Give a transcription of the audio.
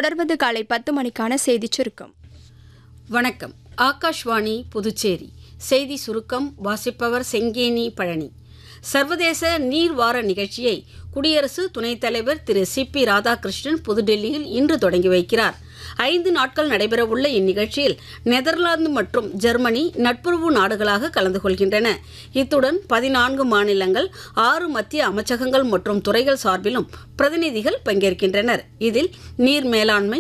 தொடர்வது காலை பத்து மணிக்கான செய்திச் சுருக்கம் வணக்கம் ஆகாஷ்வாணி புதுச்சேரி செய்தி சுருக்கம் வாசிப்பவர் செங்கேனி பழனி சர்வதேச நீர் வார நிகழ்ச்சியை குடியரசு துணைத் தலைவர் திரு சி பி ராதாகிருஷ்ணன் புதுடெல்லியில் இன்று தொடங்கி வைக்கிறார் ஐந்து நாட்கள் நடைபெறவுள்ள இந்நிகழ்ச்சியில் நெதர்லாந்து மற்றும் ஜெர்மனி நட்புறவு நாடுகளாக கலந்து கொள்கின்றன இத்துடன் பதினான்கு மாநிலங்கள் ஆறு மத்திய அமைச்சகங்கள் மற்றும் துறைகள் சார்பிலும் பிரதிநிதிகள் பங்கேற்கின்றனர் இதில் நீர் மேலாண்மை